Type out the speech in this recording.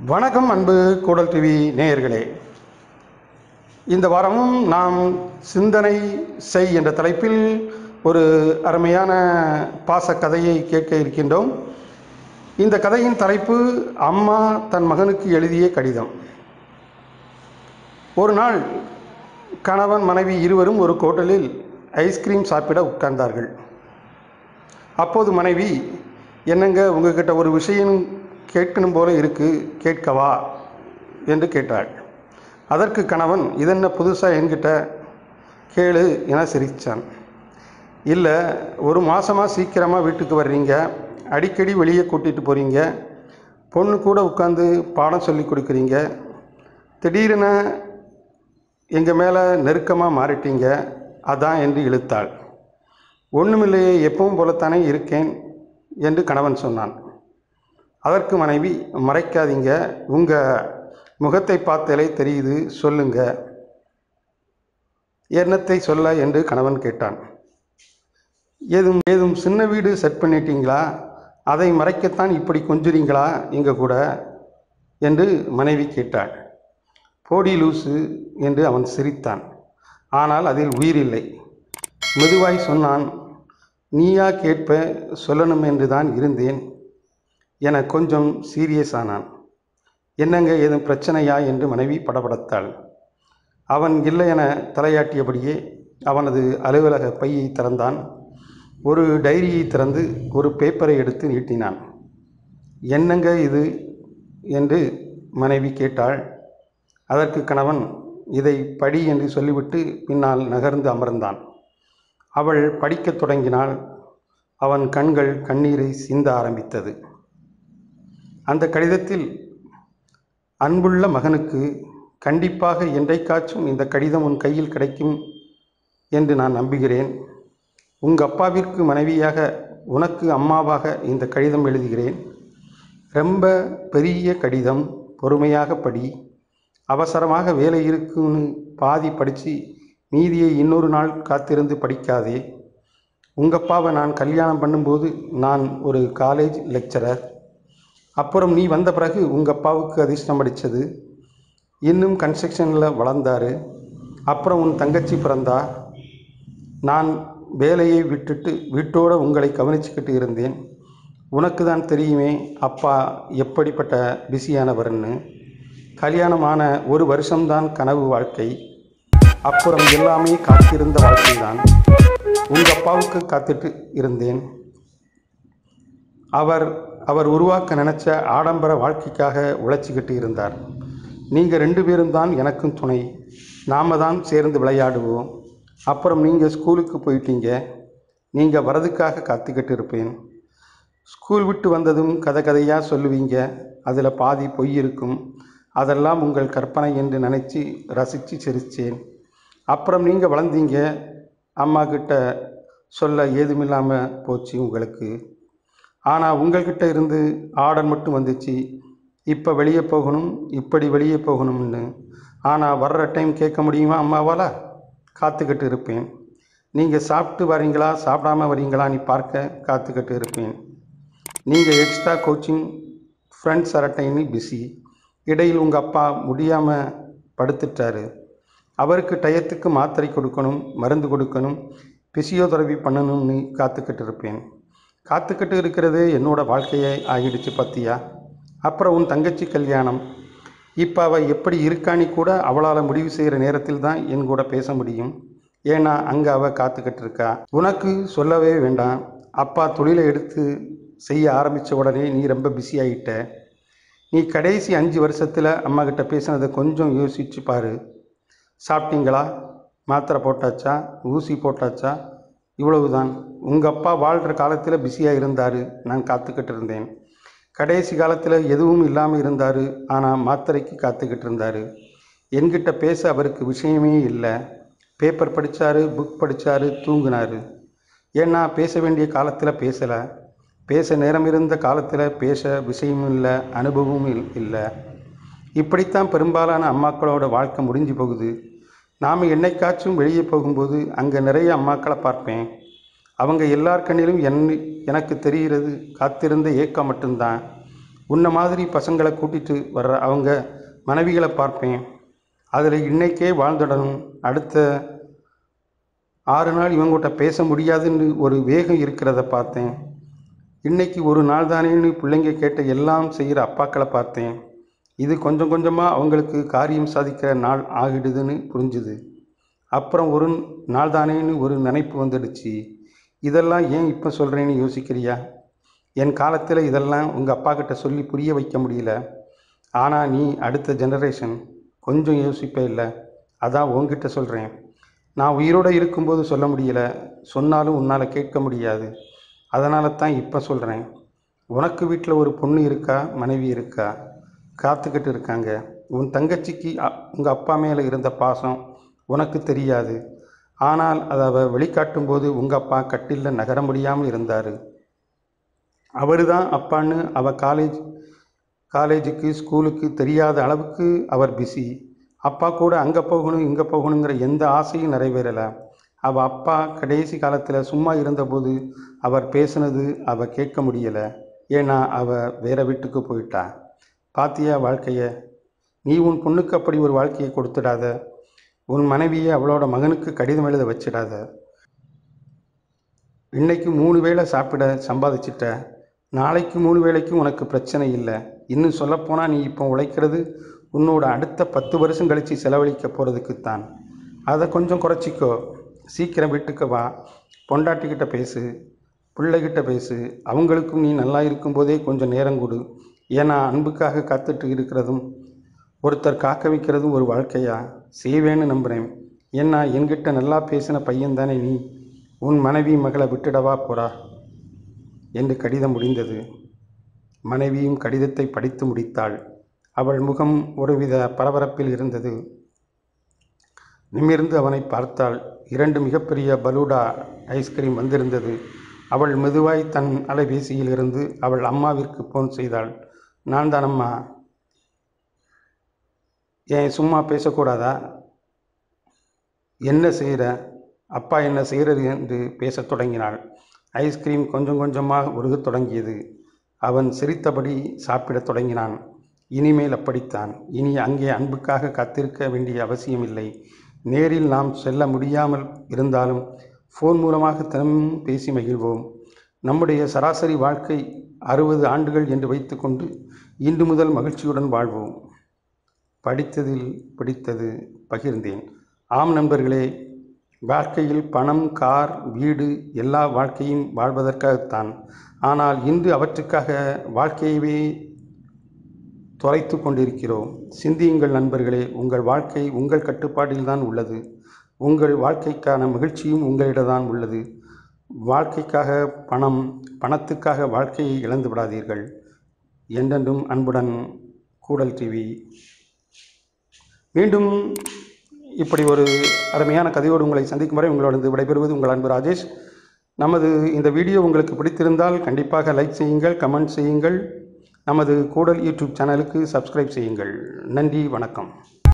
வணக்கம் அன்பு கூடல் டிவி நேயர்களே இந்த வாரமும் நாம் சிந்தனை செய் என்ற தலைப்பில் ஒரு அருமையான பாச கதையை கேட்க இருக்கின்றோம் இந்த கதையின் தலைப்பு அம்மா தன் மகனுக்கு எழுதிய கடிதம் ஒரு நாள் கணவன் மனைவி இருவரும் ஒரு ஹோட்டலில் ஐஸ்கிரீம் சாப்பிட உட்கார்ந்தார்கள் அப்போது மனைவி என்னங்க உங்ககிட்ட ஒரு விஷயம் கேட்கணும் போல இருக்கு கேட்கவா என்று கேட்டாள் அதற்கு கணவன் இதென்ன புதுசாக என்கிட்ட கேளு என சிரித்தான் இல்லை ஒரு மாதமாக சீக்கிரமாக வீட்டுக்கு வர்றீங்க அடிக்கடி வெளியே கூட்டிகிட்டு போகிறீங்க பொண்ணு கூட உட்காந்து பாடம் சொல்லி கொடுக்குறீங்க திடீரென எங்கள் மேலே நெருக்கமாக மாறிட்டீங்க அதான் என்று இழுத்தாள் ஒன்றுமில்லையே எப்பவும் போலத்தானே இருக்கேன் என்று கணவன் சொன்னான் அதற்கு மனைவி மறைக்காதீங்க உங்கள் முகத்தை பார்த்தாலே தெரியுது சொல்லுங்க என்னத்தை சொல்ல என்று கணவன் கேட்டான் ஏதும் ஏதும் சின்ன வீடு செட் பண்ணிட்டீங்களா அதை மறைக்கத்தான் இப்படி கொஞ்சுறீங்களா இங்க கூட என்று மனைவி கேட்டாள் போடி லூசு என்று அவன் சிரித்தான் ஆனால் அதில் உயிரில்லை மெதுவாய் சொன்னான் நீயா கேட்ப சொல்லணும் என்று தான் இருந்தேன் என கொஞ்சம் சீரியஸ் ஆனான் என்னங்க ஏதும் பிரச்சனையா என்று மனைவி படபடத்தாள் அவன் இல்லை என தலையாட்டியபடியே அவனது அலுவலக பையை திறந்தான் ஒரு டைரியை திறந்து ஒரு பேப்பரை எடுத்து நீட்டினான் என்னங்க இது என்று மனைவி கேட்டாள் அதற்கு கணவன் இதை படி என்று சொல்லிவிட்டு பின்னால் நகர்ந்து அமர்ந்தான் அவள் படிக்கத் தொடங்கினாள் அவன் கண்கள் கண்ணீரை சிந்த ஆரம்பித்தது அந்த கடிதத்தில் அன்புள்ள மகனுக்கு கண்டிப்பாக என்றைக்காச்சும் இந்த கடிதம் உன் கையில் கிடைக்கும் என்று நான் நம்புகிறேன் உங்கள் அப்பாவிற்கு மனைவியாக உனக்கு அம்மாவாக இந்த கடிதம் எழுதுகிறேன் ரொம்ப பெரிய கடிதம் பொறுமையாக படி அவசரமாக வேலை இருக்குன்னு பாதி படித்து மீதியை இன்னொரு நாள் காத்திருந்து படிக்காதே உங்கள் அப்பாவை நான் கல்யாணம் பண்ணும்போது நான் ஒரு காலேஜ் லெக்சரர் அப்புறம் நீ வந்த பிறகு உங்கள் அப்பாவுக்கு அதிர்ஷ்டம் அடித்தது இன்னும் கன்ஸ்ட்ரக்ஷனில் வளர்ந்தாரு அப்புறம் உன் தங்கச்சி பிறந்தா நான் வேலையை விட்டுட்டு வீட்டோடு உங்களை கவனிச்சுக்கிட்டு இருந்தேன் உனக்கு தான் தெரியுமே அப்பா எப்படிப்பட்ட பிஸியானவர்னு கல்யாணமான ஒரு வருஷம்தான் கனவு வாழ்க்கை அப்புறம் எல்லாமே காத்திருந்த வாழ்க்கை தான் உங்கள் அப்பாவுக்கு காத்துட்டு இருந்தேன் அவர் அவர் உருவாக்க நினச்ச ஆடம்பர வாழ்க்கைக்காக உழைச்சிக்கிட்டு இருந்தார் நீங்கள் ரெண்டு பேரும் தான் எனக்கும் துணை நாம தான் சேர்ந்து விளையாடுவோம் அப்புறம் நீங்கள் ஸ்கூலுக்கு போயிட்டீங்க நீங்கள் வரதுக்காக காத்துக்கிட்டு இருப்பேன் ஸ்கூல் விட்டு வந்ததும் கதை கதையாக சொல்லுவீங்க அதில் பாதி பொய் இருக்கும் அதெல்லாம் உங்கள் கற்பனை என்று நினச்சி ரசித்து சிரித்தேன் அப்புறம் நீங்கள் வளர்ந்தீங்க அம்மா கிட்ட சொல்ல ஏதுமில்லாமல் போச்சு உங்களுக்கு ஆனால் உங்கள்கிட்ட இருந்து ஆர்டர் மட்டும் வந்துச்சு இப்போ வெளியே போகணும் இப்படி வெளியே போகணும்னு ஆனால் வர்ற டைம் கேட்க முடியுமா அம்மாவால் காத்துக்கிட்டு இருப்பேன் நீங்கள் சாப்பிட்டு வரீங்களா சாப்பிடாம வரீங்களா நீ பார்க்க காத்துக்கிட்டு இருப்பேன் நீங்கள் எக்ஸ்ட்ரா கோச்சிங் ஃப்ரெண்ட்ஸ் அரட்டைன்னு பிஸி இடையில் உங்கள் அப்பா முடியாமல் படுத்துட்டாரு அவருக்கு டயத்துக்கு மாத்திரை கொடுக்கணும் மருந்து கொடுக்கணும் பிசியோதெரபி பண்ணணும்னு காத்துக்கிட்டு இருப்பேன் காத்துக்கிட்டு இருக்கிறது என்னோட வாழ்க்கையை ஆகிடுச்சு பத்தியா அப்புறம் உன் தங்கச்சி கல்யாணம் இப்போ அவள் எப்படி இருக்கானி கூட அவளால் முடிவு செய்கிற நேரத்தில் தான் என் கூட பேச முடியும் ஏன்னா அங்கே அவள் காத்துக்கிட்டு இருக்கா உனக்கு சொல்லவே வேண்டாம் அப்பா தொழிலை எடுத்து செய்ய ஆரம்பித்த உடனே நீ ரொம்ப பிஸி ஆகிட்ட நீ கடைசி அஞ்சு வருஷத்தில் அம்மா கிட்ட பேசினதை கொஞ்சம் யோசிச்சு பாரு சாப்பிட்டீங்களா மாத்திரை போட்டாச்சா ஊசி போட்டாச்சா இவ்வளவுதான் உங்கள் அப்பா வாழ்கிற காலத்தில் பிஸியாக இருந்தார் நான் காத்துக்கிட்டு இருந்தேன் கடைசி காலத்தில் எதுவும் இல்லாமல் இருந்தார் ஆனால் மாத்திரைக்கு காத்துக்கிட்டு இருந்தார் என்கிட்ட பேச அவருக்கு விஷயமே இல்லை பேப்பர் படித்தார் புக் படித்தார் தூங்கினார் ஏன்னா பேச வேண்டிய காலத்தில் பேசலை பேச நேரம் இருந்த காலத்தில் பேச விஷயமும் இல்லை அனுபவமும் இல்- இல்லை இப்படித்தான் பெரும்பாலான அம்மாக்களோட வாழ்க்கை முடிஞ்சு போகுது நாம் என்னைக்காச்சும் வெளியே போகும்போது அங்கே நிறைய அம்மாக்களை பார்ப்பேன் அவங்க எல்லார் கண்ணிலும் என் எனக்கு தெரிகிறது காத்திருந்த ஏக்கம் மட்டும்தான் உன்னை மாதிரி பசங்களை கூட்டிட்டு வர்ற அவங்க மனைவிகளை பார்ப்பேன் அதில் இன்னைக்கே வாழ்ந்துடணும் அடுத்த ஆறு நாள் இவங்ககிட்ட பேச முடியாதுன்னு ஒரு வேகம் இருக்கிறத பார்த்தேன் இன்னைக்கு ஒரு நாள் தானேன்னு பிள்ளைங்க கேட்ட எல்லாம் செய்கிற அப்பாக்களை பார்த்தேன் இது கொஞ்சம் கொஞ்சமாக அவங்களுக்கு காரியம் சாதிக்கிற நாள் ஆகிடுதுன்னு புரிஞ்சுது அப்புறம் ஒரு நாள் தானேன்னு ஒரு நினைப்பு வந்துடுச்சு இதெல்லாம் ஏன் இப்போ சொல்கிறேன்னு யோசிக்கிறியா என் காலத்தில் இதெல்லாம் உங்கள் அப்பா கிட்ட சொல்லி புரிய வைக்க முடியல ஆனால் நீ அடுத்த ஜெனரேஷன் கொஞ்சம் யோசிப்பே இல்லை அதான் உன்கிட்ட சொல்கிறேன் நான் உயிரோடு இருக்கும்போது சொல்ல முடியல சொன்னாலும் உன்னால் கேட்க முடியாது அதனால தான் இப்போ சொல்கிறேன் உனக்கு வீட்டில் ஒரு பொண்ணு இருக்கா மனைவி இருக்கா காத்துக்கிட்டு இருக்காங்க உன் தங்கச்சிக்கு உங்கள் அப்பா மேலே இருந்த பாசம் உனக்கு தெரியாது ஆனால் அதை அவ வெளிக்காட்டும்போது உங்கள் அப்பா கட்டிலில் நகர முடியாமல் இருந்தார் அவர் தான் அப்பான்னு அவ காலேஜ் காலேஜுக்கு ஸ்கூலுக்கு தெரியாத அளவுக்கு அவர் பிஸி அப்பா கூட அங்கே போகணும் இங்கே போகணுங்கிற எந்த ஆசையும் நிறைவேறலை அவள் அப்பா கடைசி காலத்தில் சும்மா இருந்தபோது அவர் பேசுனது அவள் கேட்க முடியலை ஏன்னா அவள் வேற வீட்டுக்கு போயிட்டா பாத்தியா வாழ்க்கைய நீ உன் பொண்ணுக்கு அப்படி ஒரு வாழ்க்கையை கொடுத்துடாத உன் மனைவியை அவளோட மகனுக்கு கடிதம் எழுத வச்சிடாத இன்னைக்கு மூணு வேளை சாப்பிட சம்பாதிச்சிட்ட நாளைக்கு மூணு வேளைக்கு உனக்கு பிரச்சனை இல்லை இன்னும் சொல்லப்போனால் நீ இப்போ உழைக்கிறது உன்னோட அடுத்த பத்து வருஷம் கழித்து செலவழிக்க போகிறதுக்குத்தான் அதை கொஞ்சம் குறைச்சிக்கோ சீக்கிரம் வீட்டுக்கு வா பொண்டாட்டிக்கிட்ட பேசு பிள்ளைகிட்ட பேசு அவங்களுக்கும் நீ நல்லா இருக்கும்போதே கொஞ்சம் நேரம் கொடு ஏன்னா அன்புக்காக காத்துட்டு இருக்கிறதும் ஒருத்தர் காக்க வைக்கிறதும் ஒரு வாழ்க்கையா செய்வேன்னு நம்புகிறேன் ஏன்னா என்கிட்ட நல்லா பேசின பையன் தானே நீ உன் மனைவி மகளை விட்டுடவா போறா என்று கடிதம் முடிந்தது மனைவியும் கடிதத்தை படித்து முடித்தாள் அவள் முகம் ஒருவித பரபரப்பில் இருந்தது நிமிர்ந்து அவனை பார்த்தாள் இரண்டு மிகப்பெரிய பலூடா ஐஸ்கிரீம் வந்திருந்தது அவள் மெதுவாய் தன் அலைபேசியில் இருந்து அவள் அம்மாவிற்கு ஃபோன் செய்தாள் நான் தான் அம்மா ஏன் சும்மா பேசக்கூடாதா என்ன செய்கிற அப்பா என்ன செய்கிறது என்று பேசத் தொடங்கினாள் ஐஸ்கிரீம் கொஞ்சம் கொஞ்சமாக உருகத் தொடங்கியது அவன் சிரித்தபடி சாப்பிடத் தொடங்கினான் இனிமேல் அப்படித்தான் இனி அங்கே அன்புக்காக காத்திருக்க வேண்டிய அவசியமில்லை நேரில் நாம் செல்ல முடியாமல் இருந்தாலும் ஃபோன் மூலமாக தினமும் பேசி மகிழ்வோம் நம்முடைய சராசரி வாழ்க்கை அறுபது ஆண்டுகள் என்று வைத்துக்கொண்டு இன்று முதல் மகிழ்ச்சியுடன் வாழ்வோம் படித்ததில் பிடித்தது பகிர்ந்தேன் ஆம் நண்பர்களே வாழ்க்கையில் பணம் கார் வீடு எல்லா வாழ்க்கையும் வாழ்வதற்காகத்தான் ஆனால் இன்று அவற்றுக்காக வாழ்க்கையவே தொலைத்து கொண்டிருக்கிறோம் சிந்தியுங்கள் நண்பர்களே உங்கள் வாழ்க்கை உங்கள் கட்டுப்பாட்டில் தான் உள்ளது உங்கள் வாழ்க்கைக்கான மகிழ்ச்சியும் உங்களிடம்தான் உள்ளது வாழ்க்கைக்காக பணம் பணத்துக்காக வாழ்க்கையை இழந்து விடாதீர்கள் என்றென்றும் அன்புடன் கூடல் டிவி மீண்டும் இப்படி ஒரு அருமையான கதையோடு உங்களை சந்திக்கும் வரை உங்களோடு விடைபெறுவது உங்கள் அன்பு ராஜேஷ் நமது இந்த வீடியோ உங்களுக்கு பிடித்திருந்தால் கண்டிப்பாக லைக் செய்யுங்கள் கமெண்ட் செய்யுங்கள் நமது கூடல் யூடியூப் சேனலுக்கு சப்ஸ்கிரைப் செய்யுங்கள் நன்றி வணக்கம்